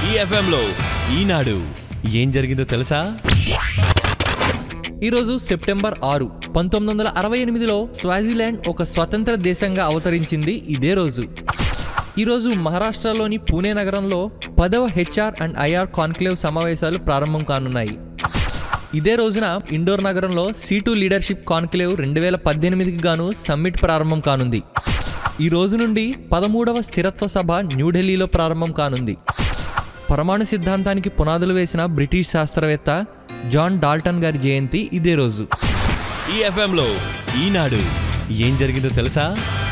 ఈ ఎఫ్ఎంలో ఈనాడు ఏం జరిగిందో తెలుసా ఈరోజు సెప్టెంబర్ ఆరు పంతొమ్మిది వందల అరవై ఎనిమిదిలో స్వాజిలాండ్ ఒక స్వతంత్ర దేశంగా అవతరించింది ఇదే రోజు ఈరోజు మహారాష్ట్రలోని పూణే నగరంలో పదవ హెచ్ఆర్ అండ్ ఐఆర్ కాన్క్లేవ్ సమావేశాలు ప్రారంభం కానున్నాయి ఇదే రోజున ఇండోర్ నగరంలో సీటు లీడర్షిప్ కాన్క్లేవ్ రెండు వేల పద్దెనిమిదికి గాను సమ్మిట్ ప్రారంభం కానుంది ఈ రోజు నుండి పదమూడవ స్థిరత్వ సభ న్యూఢిల్లీలో ప్రారంభం కానుంది పరమాణు సిద్ధాంతానికి పునాదులు వేసిన బ్రిటిష్ శాస్త్రవేత్త జాన్ డాల్టన్ గారి జయంతి ఇదే రోజు ఈ ఎఫ్ఎంలో ఈనాడు ఏం జరిగిందో తెలుసా